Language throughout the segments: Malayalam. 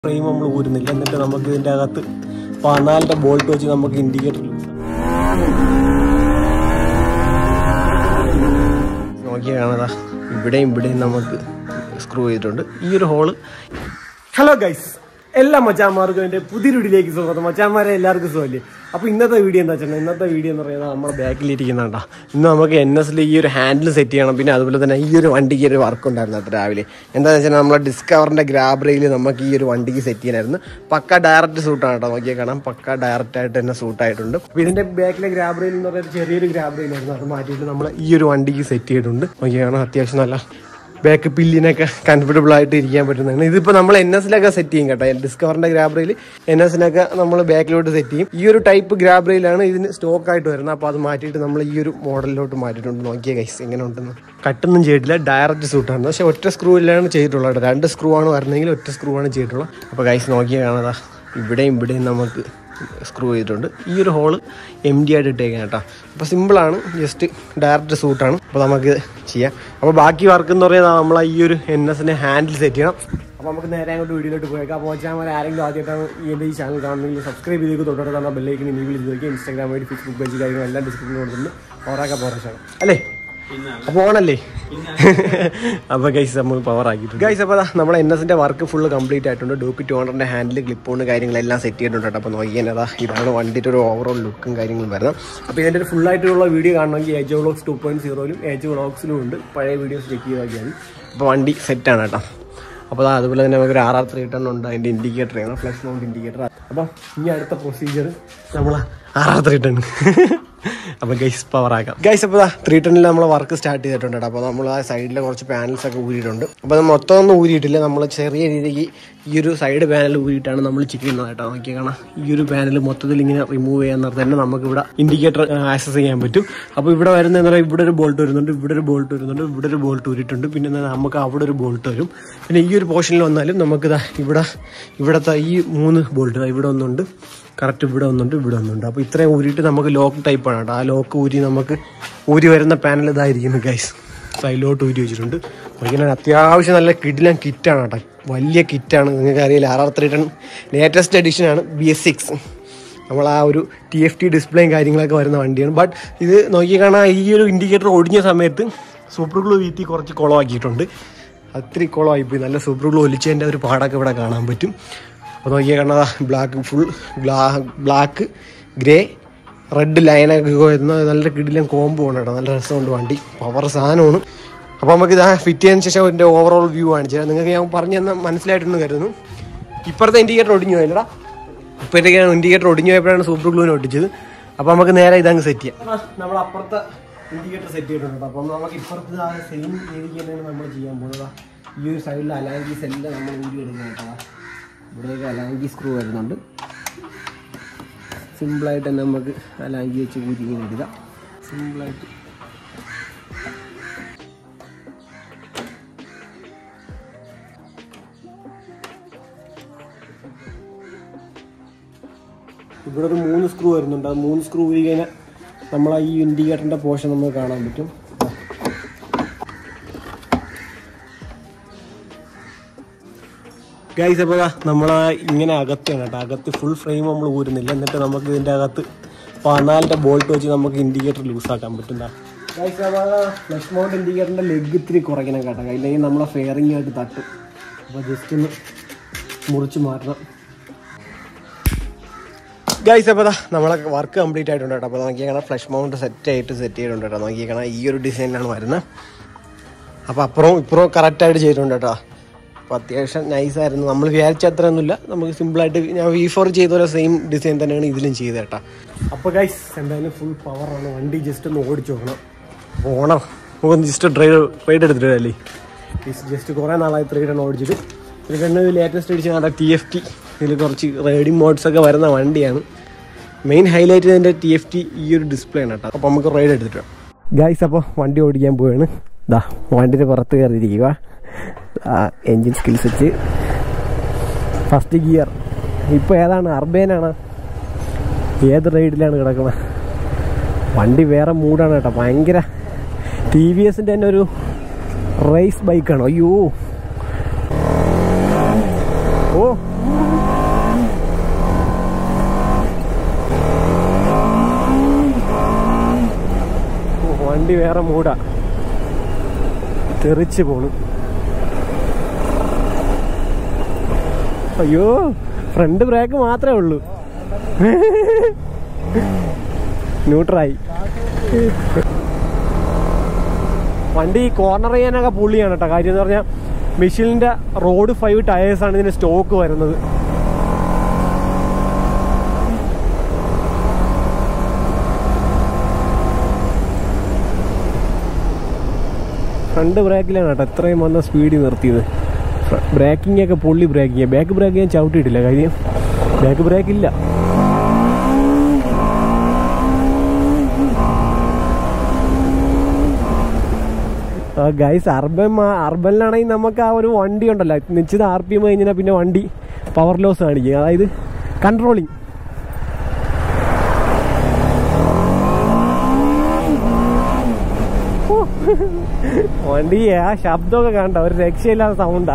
ഫ്രെയിം നമ്മൾ ഊരുന്നില്ല എന്നിട്ട് നമുക്ക് ഇതിൻ്റെ അകത്ത് പതിനാലിൻ്റെ ബോൾട്ട് വെച്ച് നമുക്ക് ഇൻഡിക്കേറ്റർ നോക്കിയാൽ കാണാതാ ഇവിടെയും ഇവിടെയും നമുക്ക് സ്ക്രൂ ചെയ്തിട്ടുണ്ട് ഈ ഒരു ഹോള് ഹലോ ഗൈസ് എല്ലാ മച്ചാന്മാർക്കും എൻ്റെ പുതിയൊരു വീഡിയോയിലേക്ക് സ്വാഗതം മച്ചാന്മാരെ എല്ലാവർക്കും സുഖമല്ലേ അപ്പോൾ ഇന്നത്തെ വീഡിയോ എന്താ വെച്ചാൽ ഇന്നത്തെ വീഡിയോ എന്ന് പറയുന്നത് നമ്മുടെ ബാക്കിലിരിക്കുന്നുണ്ടാ ഇന്ന് നമുക്ക് എൻ എസിൽ ഈ ഒരു ഹാൻഡിൽ സെറ്റ് ചെയ്യണം പിന്നെ അതുപോലെ തന്നെ ഈ ഒരു വണ്ടിക്ക് ഒരു വർക്ക് ഉണ്ടായിരുന്നു അത്ര രാവിലെ എന്താണെന്ന് വെച്ചാൽ നമ്മളെ ഡിസ്കവറിൻ്റെ ഗ്രാബ് റെയിൽ നമുക്ക് ഈ ഒരു വണ്ടിക്ക് സെറ്റ് ചെയ്യാനായിരുന്നു പക്ക ഡയറക്റ്റ് സൂട്ടാണ് കേട്ടോ നോക്കിയാൽ കാണാം പക്ക ഡയറക്റ്റ് ആയിട്ട് തന്നെ സൂട്ടായിട്ടുണ്ട് അപ്പോൾ ഇതിൻ്റെ ബാക്കിലെ ഗ്രാബ് റെയിൽ എന്ന് പറയുന്നത് ചെറിയൊരു ഗ്രാബ് റെയിലായിരുന്നു അത് മാറ്റിയിട്ട് നമ്മൾ ഈ ഒരു വണ്ടിക്ക് സെറ്റ് ചെയ്തിട്ടുണ്ട് നോക്കിയാൽ കാണാം അത്യാവശ്യം നല്ല ബാക്ക് പില്ലിനൊക്കെ കംഫർട്ടബിൾ ആയിട്ട് ഇരിക്കാൻ പറ്റുന്നതാണ് ഇതിപ്പോൾ നമ്മൾ എൻ എസിലൊക്കെ സെറ്റ് ചെയ്യും കേട്ടോ ഡിസ്കവറിന്റെ ഗ്രാബ്രയിൽ എൻ എസിനൊക്കെ നമ്മൾ ബാക്കിലോട്ട് സെറ്റ് ചെയ്യും ഈ ഒരു ടൈപ്പ് ഗ്രാബ്രയിലാണ് ഇതിന് സ്റ്റോക്ക് ആയിട്ട് വരുന്നത് അപ്പോൾ അത് മാറ്റിയിട്ട് നമ്മൾ ഈ ഒരു മോഡലിലോട്ട് മാറ്റിയിട്ടുണ്ട് നോക്കിയ ഗൈസ് എങ്ങനെ ഉണ്ടെന്ന് കട്ടൊന്നും ചെയ്തിട്ടില്ല ഡയറക്റ്റ് സൂട്ടാണ് പക്ഷേ ഒറ്റ സ്ക്രൂവിലാണ് ചെയ്തിട്ടുള്ളത് കേട്ടോ രണ്ട് സ്ക്രൂ ആണ് വരുന്നെങ്കിൽ ഒറ്റ സ്ക്രൂ ആണ് ചെയ്തിട്ടുള്ളത് അപ്പോൾ ഗൈസ് നോക്കിയാൽ കാണാതാ ഇവിടെയും ഇവിടെയും നമുക്ക് സ്ക്രൂ ചെയ്തിട്ടുണ്ട് ഈ ഒരു ഹോള് എം ഡി ആയിട്ട് ഇട്ടേക്കാം കേട്ടോ അപ്പോൾ സിമ്പിളാണ് ജസ്റ്റ് ഡയറക്റ്റ് സൂട്ടാണ് അപ്പോൾ നമുക്ക് ചെയ്യാം അപ്പോൾ ബാക്കി വർക്ക് എന്ന് പറയുന്നത് നമ്മൾ ഈ ഒരു എൻ എസിനെ ഹാൻഡിൽ സെറ്റ് ചെയ്യണം അപ്പോൾ നമുക്ക് നേരെ അങ്ങോട്ട് വീഡിയോയിലോട്ട് പോയേക്കാം അപ്പോൾ വെച്ചാൽ ആരെങ്കിലും ആദ്യമായിട്ടാണ് ഈ എൻ്റെ ഈ ചാനൽ കാണുന്നെങ്കിൽ സബ്സ്ക്രൈബ് ചെയ്തേക്ക് തൊട്ടടുത്ത് തന്നെ ബെല്ലേക്ക് നീ വിളിച്ച് നോക്കി ഇൻസ്റ്റാഗ്രാം വഴി ഫേസ്ബുക്ക് പേജ് കാര്യങ്ങൾ എല്ലാം ഡിസ്ക്രിപ്ഷനിൽ കൊടുത്തിട്ടുണ്ട് ഓറാക്ക പോറാച്ചാണ് അല്ലേ അപ്പോൾ ഓണല്ലേ അപ്പോൾ ഗൈസ് നമ്മൾ പവർ ആക്കിയിട്ടുണ്ട് ഗൈസ് അപ്പോൾ നമ്മളെ എൻ എസിൻ്റെ വർക്ക് ഫുള്ള് കംപ്ലീറ്റ് ആയിട്ടുണ്ട് ഡൂപ്പി ടു ഹൺഡ്രഡിൻ്റെ ഹാൻഡിൽ ക്ലിപ്പ് ഓൺ കാര്യങ്ങളെല്ലാം സെറ്റ് ചെയ്തിട്ടുണ്ട് കേട്ടോ അപ്പോൾ നോക്കിയാൽ ഇതാണ് വണ്ടിയുടെ ഒരു ഓവറോൾ ലുക്കും കാര്യങ്ങളും വരുന്നത് അപ്പോൾ ഇതിൻ്റെ ഒരു full ആയിട്ടുള്ള വീഡിയോ കാണണമെങ്കിൽ ഏജ് വ്ളോഗ്സ് ടു പോയിന്റ് സീറോയിലും ഏജ് വ്ളോഗ്സിലും ഉണ്ട് പഴയ വീഡിയോസ് ചെക്ക് ചെയ്ത് നോക്കിയാൽ അപ്പോൾ വണ്ടി സെറ്റാണ് കേട്ടോ അപ്പോൾ ദാ അതുപോലെ തന്നെ നമുക്ക് ഒരു ആർ ആർ ത്രീ ടൺ ഉണ്ട് അതിൻ്റെ ഇൻഡിക്കേറ്റർ ആണ് ഫ്ലക്സ് മൗണ്ട് ഇൻഡിക്കേറ്റർ അപ്പം ഇനി അടുത്ത പ്രൊസീജിയർ നമ്മൾ ആർ ആർ ത്രീ ടൺ അപ്പോൾ ഗൈസ് പവർ ആക്കാം ഗൈസ് അപ്പോൾ ത്രീ ടണ്ണിൽ നമ്മൾ വർക്ക് സ്റ്റാർട്ട് ചെയ്തിട്ടുണ്ട് കേട്ടോ അപ്പോൾ നമ്മൾ ആ സൈഡിലെ കുറച്ച് പാനൽസ് ഒക്കെ ഊരിയിട്ടുണ്ട് അപ്പോൾ അത് മൊത്തം ഒന്നും ഊരിയിട്ടില്ല നമ്മൾ ചെറിയ രീതിക്ക് ഈ ഒരു സൈഡ് പാനൽ ഊരിയിട്ടാണ് നമ്മൾ ചെയ്യുന്നത് കേട്ടോ നോക്കിയാൽ കാണാം ഈ ഒരു പാനൽ മൊത്തത്തിൽ ഇങ്ങനെ റിമൂവ് ചെയ്യാൻ നേരത്തെ തന്നെ നമുക്ക് ഇവിടെ ഇൻഡിക്കേറ്റർ ആക്സസ് ചെയ്യാൻ പറ്റും അപ്പോൾ ഇവിടെ വരുന്ന എന്താ പറയുക ഇവിടെ ഒരു ബോൾട്ട് വരുന്നുണ്ട് ഇവിടെ ഒരു ബോൾട്ട് വരുന്നുണ്ട് ഇവിടെ ഒരു ബോൾട്ട് ഊരിയിട്ടുണ്ട് പിന്നെ എന്താ നമുക്ക് അവിടെ ഒരു ബോൾട്ട് വരും പിന്നെ ഈ ഒരു പോർഷനിൽ വന്നാലും നമുക്ക് ഇതാ ഇവിടെ ഇവിടത്തെ ഈ മൂന്ന് ബോൾട്ട് ഇവിടെ ഒന്നുണ്ട് കറക്റ്റ് ഇവിടെ ഒന്നുണ്ട് ഇവിടെ ഒന്നുണ്ട് അപ്പോൾ ഇത്രയും ഊരിയിട്ട് നമുക്ക് ലോക്ക് ടൈപ്പാണ് കേട്ടോ ആ ലോക്ക് ഊരി നമുക്ക് ഊരി വരുന്ന പാനൽ ഇതായിരിക്കുന്നു ഗൈസ് സൈഡിലോട്ട് ഊരി വെച്ചിട്ടുണ്ട് ഇങ്ങനെ അത്യാവശ്യം നല്ല കിടിലൻ കിറ്റാണ് കേട്ടോ വലിയ കിറ്റാണ് നിങ്ങൾക്ക് അറിയില്ല R R three ton latest എഡിഷനാണ് ബി എസ് സിക്സ് നമ്മൾ ആ ഒരു ടി എഫ് ടി ഡിസ്പ്ലേയും കാര്യങ്ങളൊക്കെ വരുന്ന വണ്ടിയാണ് ബട്ട് ഇത് നോക്കി കാണാൻ ഈ ഒരു ഇൻഡിക്കേറ്റർ ഒടിഞ്ഞ സമയത്ത് സൂപ്പർ ഗ്ലൂ വീത്തി കുറച്ച് കുളമാക്കിയിട്ടുണ്ട് അത്തിരി കുളമായിപ്പോയി നല്ല സൂപ്പർ ഗ്ലൂ ഒലിച്ചതിൻ്റെ ഒരു പാടൊക്കെ ഇവിടെ കാണാൻ പറ്റും അപ്പോൾ നോക്കിയാൽ കാണാ black full black grey red ലൈനൊക്കെ വരുന്ന നല്ല കിടിലൻ കോംബോ ആണ് കേട്ടോ നല്ല രസമുണ്ട് വണ്ടി പവർ സാധനമാണ് അപ്പോൾ നമുക്ക് ഇത് ഫിറ്റ് ചെയ്തതിന് ശേഷം ഇതിൻ്റെ ഓവറോൾ വ്യൂ കാണിച്ചു തരാം നിങ്ങൾക്ക് ഞാൻ പറഞ്ഞു തന്നാൽ മനസ്സിലായിട്ടുണ്ട് കരുതുന്നു ഇപ്പുറത്തെ ഇൻഡിക്കേറ്റർ ഒടിഞ്ഞു പോയല്ലടാ ഇപ്പോഴത്തേക്കാണ് ഇൻഡിക്കേറ്റർ ഒടിഞ്ഞു പോയപ്പോഴാണ് സൂപ്പർ ഗ്ലൂവിനെ ഒട്ടിച്ചത് അപ്പോൾ നമുക്ക് നേരെ ഇതങ്ങ് സെറ്റ് ചെയ്യാം നമ്മൾ അപ്പുറത്തെ ഇൻഡിക്കേറ്റർ സെറ്റ് ചെയ്തിട്ടുണ്ട് അപ്പം നമുക്ക് ഇപ്പുറത്ത് ആ സെയിം രീതിക്ക് തന്നെയാണ് നമ്മൾ ചെയ്യാൻ പോകുന്നത് ഈ ഒരു സൈഡിൽ അലാങ്കീസ് എല്ലാം നമ്മൾ ഊരി എടുക്കണം കേട്ടോ ഇവിടെയൊക്കെ അലാങ്കി സ്ക്രൂ വരുന്നുണ്ട് സിമ്പിളായിട്ട് തന്നെ നമുക്ക് അലാങ്കി വെച്ച് ഊരി ഇങ്ങനെ ഇടുക സിമ്പിളായിട്ട് ഇവിടെ ഒരു മൂന്ന് സ്ക്രൂ വരുന്നുണ്ട് ആ മൂന്ന് സ്ക്രൂ ഊരി കഴിഞ്ഞാൽ നമ്മൾ ഈ ഇൻഡിക്കേറ്ററിൻ്റെ പോർഷൻ നമുക്ക് കാണാൻ പറ്റും ഗൈസ് അപ്പോൾ നമ്മളാ ഇങ്ങനെ അകത്താണ് കേട്ടോ അകത്ത് ഫുൾ ഫ്രെയിം നമ്മൾ ഊരുന്നില്ല എന്നിട്ട് നമുക്ക് ഇതിൻ്റെ അകത്ത് പതിനാലിൻ്റെ ബോൾട്ട് വെച്ച് നമുക്ക് ഇൻഡിക്കേറ്റർ ലൂസാക്കാൻ പറ്റുന്ന ഗൈസ് അപ്പോൾ ഫ്ലഷ് മൗണ്ട് ഇൻഡിക്കേറ്ററിൻ്റെ ലെഗ് ഇത്തിരി കുറയ്ക്കണം കേട്ടോ ഇല്ലെങ്കിൽ നമ്മളെ ഫെയറിംഗ് ആയിട്ട് തട്ടും അപ്പോൾ ജസ്റ്റ് ഒന്ന് മുറിച്ച് മാറ്റണം ഗൈസ് അപ്പോൾ നമ്മളെ വർക്ക് കംപ്ലീറ്റ് ആയിട്ടുണ്ട് കേട്ടോ അപ്പോൾ നോക്കിയാണ് ഫ്ലഷ് മൗണ്ട് സെറ്റ് ആയിട്ട് സെറ്റ് ചെയ്തിട്ടുണ്ട് കേട്ടോ നോക്കിയാണ് ഈ ഒരു ഡിസൈനിലാണ് വരുന്നത് അപ്പോൾ അപ്പുറവും ഇപ്പുറവും കറക്റ്റായിട്ട് ചെയ്തിട്ടുണ്ട് കേട്ടോ അപ്പോൾ അത്യാവശ്യം നൈസായിരുന്നു നമ്മൾ വിചാരിച്ച അത്രയൊന്നുമില്ല നമുക്ക് സിമ്പിളായിട്ട് ഞാൻ വി ഫോർ ചെയ്ത പോലെ സെയിം ഡിസൈൻ തന്നെയാണ് ഇതിലും ചെയ്തത് കേട്ടോ അപ്പോൾ ഗൈസ് എന്തായാലും ഫുൾ പവറാണ് വണ്ടി ജസ്റ്റ് ഒന്ന് ഓടിച്ചു നോക്കണം അപ്പോൾ ഓണം നമുക്കൊന്ന് ജസ്റ്റ് ഡ്രൈവ് റൈഡ് എടുത്തിട്ട് അല്ലേ ജസ്റ്റ് കുറേ നാളായി ത്രീ ടൺ ഓടിച്ചിട്ട് ഇത് തന്നെ ലേറ്റസ്റ്റ് അടിച്ച് നമ്മുടെ ടി എഫ് ടി ഇതിൽ കുറച്ച് റൈഡിങ് മോഡ്സ് ഒക്കെ വരുന്ന വണ്ടിയാണ് മെയിൻ ഹൈലൈറ്റ് ഇതിൻ്റെ ടി എഫ് ടി ഈ ഒരു ഡിസ്പ്ലേ ആണ് കേട്ടോ അപ്പോൾ നമുക്ക് റൈഡ് എടുത്തിട്ട് ഗൈസ് അപ്പോൾ വണ്ടി ഓടിക്കാൻ പോവാണ് ഇതാ വണ്ടിൻ്റെ പുറത്ത് കയറിയിരിക്കുക എൻജിൻ സ്കിൽസ് വെച്ച് ഫസ്റ്റ് ഗിയർ ഇപ്പോൾ ഏതാണ് അർബേനാണ് ഏത് റൈഡിലാണ് കിടക്കുന്നത് വണ്ടി വേറെ മൂഡാണ് കേട്ടോ ഭയങ്കര ടി വി എസിൻ്റെ തന്നെ ഒരു റേസ് ബൈക്കാണ് അയ്യോ ഓ വേറെ മൂടാ തെറിച്ച് പോണു അയ്യോ ഫ്രണ്ട് ബ്രേക്ക് മാത്രമേ ഉള്ളൂ ന്യൂട്രായി വണ്ടി കോർണർ ചെയ്യാനൊക്കെ പുള്ളിയാണ് കേട്ടോ കാര്യം എന്ന് പറഞ്ഞാൽ മിഷിലിന്റെ റോഡ് ഫൈവ് ടയേഴ്സ് ആണ് ഇതിന് സ്റ്റോക്ക് വരുന്നത് ഫ്രണ്ട് ബ്രേക്കിലാണ് കേട്ടോ എത്രയും വന്ന സ്പീഡിൽ നിർത്തിയത് ബ്രേക്കിംഗ് ഒക്കെ പൊള്ളി ബ്രേക്കിങ് ബാക്ക് ബ്രേക്ക് ഞാൻ ചവിട്ടിയിട്ടില്ല കാര്യം ബാക്ക് ബ്രേക്ക് ഇല്ല ഗൈസ് അർബൻ അർബനിലാണെങ്കിൽ നമുക്ക് ആ ഒരു വണ്ടി ഉണ്ടല്ലോ നിശ്ചിത ആർ പി എം കഴിഞ്ഞാൽ പിന്നെ വണ്ടി പവർ ലോസ് കാണിക്കും അതായത് കൺട്രോളിങ് വണ്ടി ആ ശബ്ദമൊക്കെ കണ്ട ഒരു രക്ഷയില്ലാത്ത സൗണ്ടാ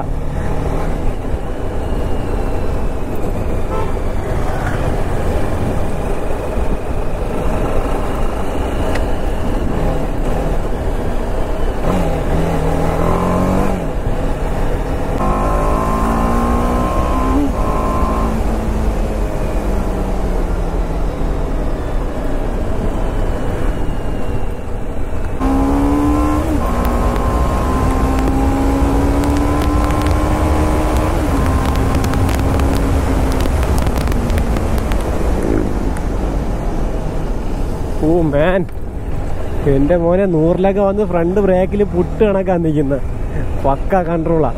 ഓ മാൻ എന്റെ മോനെ നൂറിലൊക്കെ വന്ന് ഫ്രണ്ട് ബ്രേക്കിൽ പുട്ട് കണക്കാ നിൽക്കുന്ന പക്ക കൺട്രോളാ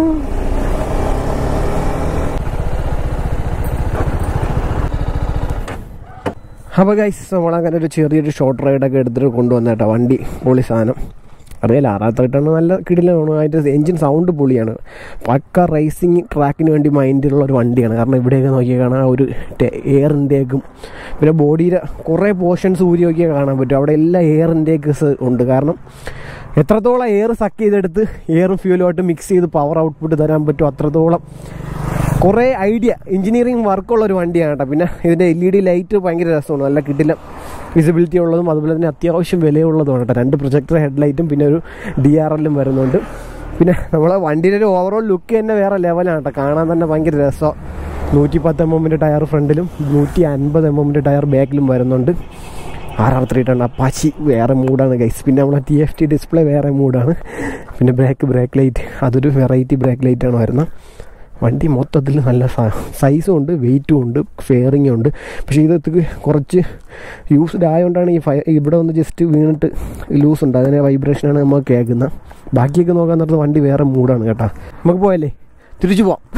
അപ്പോൾ ഗൈസ് നമ്മളങ്ങനെ ഒരു ചെറിയൊരു ഷോർട്ട് റൈഡൊക്കെ എടുത്തിട്ട് കൊണ്ടുവന്ന കേട്ടോ വണ്ടി പൊളി സാധനം അറിയില്ല ആറാത്തായിട്ടാണ് നല്ല കിടിലാണ് അതിൻ്റെ എഞ്ചിൻ സൗണ്ട് പൊളിയാണ് പക്ക റേസിങ് ട്രാക്കിന് വേണ്ടി മൈൻഡിലുള്ള ഒരു വണ്ടിയാണ് കാരണം ഇവിടെയൊക്കെ നോക്കിയാൽ കാണാൻ ആ ഒരു എയർ ഇൻടേക്കും പിന്നെ ബോഡിയിലെ കുറേ പോർഷൻസ് ഊരി നോക്കിയാൽ കാണാൻ പറ്റും അവിടെ എല്ലാ എയർ ഇൻടേക്സ് ഉണ്ട് കാരണം എത്രത്തോളം എയർ സക്ക് ചെയ്തെടുത്ത് എയറും ഫ്യൂലുമായിട്ട് മിക്സ് ചെയ്ത് പവർ ഔട്ട്പുട്ട് തരാൻ പറ്റും അത്രത്തോളം കുറേ ഐഡിയ എഞ്ചിനീയറിംഗ് വർക്കുള്ള ഒരു വണ്ടിയാണ് കേട്ടോ പിന്നെ ഇതിൻ്റെ എൽ ഇ ഡി ലൈറ്റ് ഭയങ്കര രസമാണ് നല്ല കിട്ടില്ല വിസിബിലിറ്റി ഉള്ളതും അതുപോലെ തന്നെ അത്യാവശ്യം വിലയുള്ളതുമാണ് കേട്ടോ രണ്ട് പ്രൊജക്ടർ ഹെഡ്ലൈറ്റും പിന്നെ ഒരു ഡി ആർ എല്ലും വരുന്നുണ്ട് പിന്നെ നമ്മളെ വണ്ടിയുടെ ഒരു ഓവറോൾ ലുക്ക് തന്നെ വേറെ ലെവലാണ് കേട്ടോ കാണാൻ തന്നെ ഭയങ്കര രസം നൂറ്റി പത്ത് എം എമ്മിൻ്റെ ടയർ ഫ്രണ്ടിലും നൂറ്റി അൻപത് എം എമ്മിൻ്റെ ടയർ ബാക്കിലും വരുന്നുണ്ട് R R three ten Apache വേറെ മൂഡാണ് ഗൈസ് പിന്നെ നമ്മളെ ടി എഫ് ടി ഡിസ്പ്ലേ വേറെ മൂഡാണ് പിന്നെ ബ്രേക്ക് ബ്രേക്ക് ലൈറ്റ് അതൊരു വെറൈറ്റി ബ്രേക്ക് ലൈറ്റാണ് വരുന്നത് വണ്ടി മൊത്തത്തിൽ നല്ല സൈസും ഉണ്ട് വെയിറ്റും ഉണ്ട് ഫെയറിങ്ങും ഉണ്ട് പക്ഷേ ഇത് കുറച്ച് യൂസ്ഡ് ആയതുകൊണ്ടാണ് ഈ ഫയ ഇവിടെ ഒന്ന് ജസ്റ്റ് വീണിട്ട് ലൂസ് ഉണ്ട് അതിനെ വൈബ്രേഷനാണ് നമ്മൾ കേൾക്കുന്നത് ബാക്കിയൊക്കെ നോക്കാൻ നേരത്ത് വണ്ടി വേറെ മൂഡാണ് കേട്ടോ നമുക്ക് പോയല്ലേ തിരിച്ചു പോവാം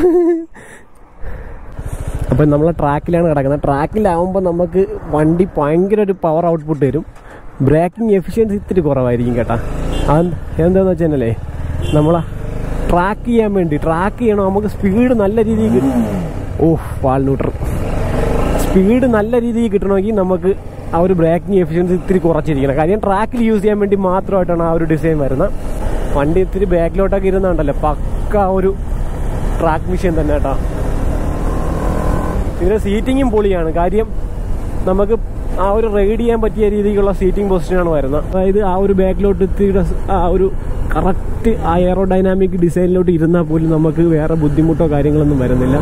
അപ്പം നമ്മളെ ട്രാക്കിലാണ് കിടക്കുന്നത് ട്രാക്കിലാവുമ്പോൾ നമുക്ക് വണ്ടി ഭയങ്കര ഒരു പവർ ഔട്ട്പുട്ട് വരും ബ്രേക്കിംഗ് എഫിഷ്യൻസി ഇത്തിരി കുറവായിരിക്കും കേട്ടാ അത് എന്താണെന്ന് വെച്ചാലേ നമ്മളെ ട്രാക്ക് ചെയ്യാൻ വേണ്ടി ട്രാക്ക് ചെയ്യണം നമുക്ക് സ്പീഡ് നല്ല രീതിയിൽ കിട്ടും ഓ വാൾ ന്യൂട്രൽ സ്പീഡ് നല്ല രീതിയിൽ കിട്ടണമെങ്കിൽ നമുക്ക് ആ ഒരു ബ്രേക്കിംഗ് എഫിഷ്യൻസി ഇത്തിരി കുറച്ചിരിക്കണം കാര്യം ട്രാക്കിൽ യൂസ് ചെയ്യാൻ വേണ്ടി മാത്രമായിട്ടാണ് ആ ഒരു ഡിസൈൻ വരുന്നത് വണ്ടി ഇത്തിരി ബാക്കിലോട്ടൊക്കെ ഇരുന്നുണ്ടല്ലോ പക്ക ഒരു ട്രാക്ക് മെഷീൻ തന്നെ കേട്ടോ ഇതിന്റെ സീറ്റിങ്ങും പൊളിയാണ് കാര്യം നമുക്ക് ആ ഒരു റൈഡ് ചെയ്യാൻ പറ്റിയ രീതിക്കുള്ള സീറ്റിംഗ് പൊസിഷനാണ് വരുന്നത് അതായത് ആ ഒരു ബാക്കിലോട്ട് എത്തിയുടെ ആ ഒരു കറക്റ്റ് ആ എയറോഡൈനാമിക് ഡിസൈനിലോട്ട് ഇരുന്നാൽ പോലും നമുക്ക് വേറെ ബുദ്ധിമുട്ടോ കാര്യങ്ങളൊന്നും വരുന്നില്ല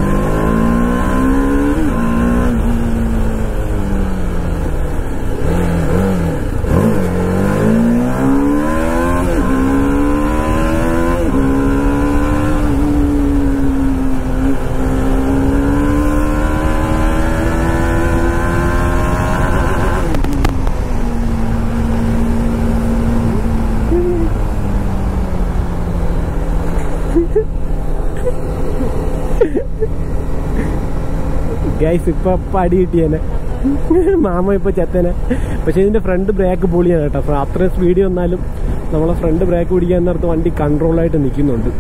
ഗൈസ് ഇപ്പൊ അടി കിട്ടിയേനെ മാമ ഇപ്പൊ ചെത്തനെ പക്ഷെ ഇതിന്റെ ഫ്രണ്ട് ബ്രേക്ക് പൊളിയാണ് കേട്ടോ അത്രയും സ്പീഡ് വന്നാലും നമ്മളെ ഫ്രണ്ട് ബ്രേക്ക് പിടിക്കാൻ നേരത്ത് വണ്ടി കൺട്രോളായിട്ട് നിൽക്കുന്നുണ്ട്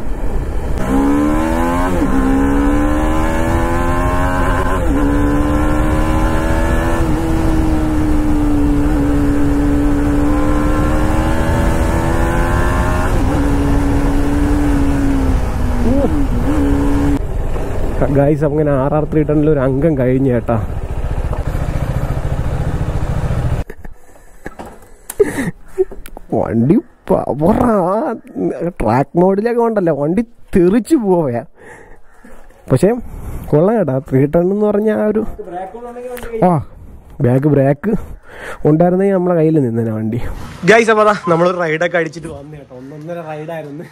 ഗൈസ് അങ്ങനെ ആർ ആർ ത്രീ ടണിൽ ഒരു അംഗം കഴിഞ്ഞു കേട്ടാ വണ്ടി പവറാ ട്രാക്ക് മോഡിലൊക്കെ ഉണ്ടല്ലോ വണ്ടി തെറിച്ച് പോവയാ പക്ഷേ കൊള്ളാം കേട്ടാ ത്രീ ടൺ എന്ന് പറഞ്ഞ ആ ഒരു ആ ബാക്ക് ബ്രേക്ക് ഉണ്ടായിരുന്നെങ്കിൽ നമ്മളെ കയ്യിൽ നിന്നേനെ വണ്ടി ഗൈസ് അപ്പോൾ നമ്മൾ റൈഡൊക്കെ അടിച്ചിട്ട് വന്നു കേട്ടോ ഒന്നൊന്നര റൈഡായിരുന്നു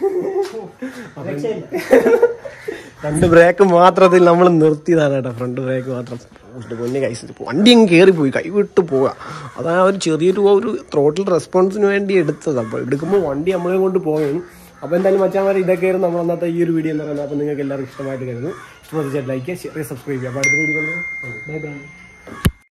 രണ്ട് ബ്രേക്ക് മാത്രത്തിൽ നമ്മൾ നിർത്തിയതാണ് കേട്ടോ ഫ്രണ്ട് ബ്രേക്ക് മാത്രം പൊന്നെ കൈസ് വണ്ടി അങ്ങ് കയറിപ്പോയി കൈവിട്ട് പോവുക അതാ ഒരു ചെറിയൊരു ഒരു ത്രോട്ടിൽ റെസ്പോൺസിന് വേണ്ടി എടുത്തത് അപ്പോൾ എടുക്കുമ്പോൾ വണ്ടി നമ്മളെ കൊണ്ട് പോവുകയാണ് അപ്പോൾ എന്തായാലും മച്ചാമാരെ ഇതൊക്കെയായിരുന്നു നമ്മൾ അന്നത്തെ ഈ ഒരു വീഡിയോ എന്ന് പറയുന്നത് അപ്പോൾ നിങ്ങൾക്ക് എല്ലാവർക്കും ഇഷ്ടമായിട്ട് കരുതുന്നു ഇഷ്ടപ്പെട്ട ലൈക്ക് ഷെയർ സബ്സ്ക്രൈബ് ചെയ്യുക അപ്പോൾ അടുത്ത വീഡിയോ ബൈ ബൈ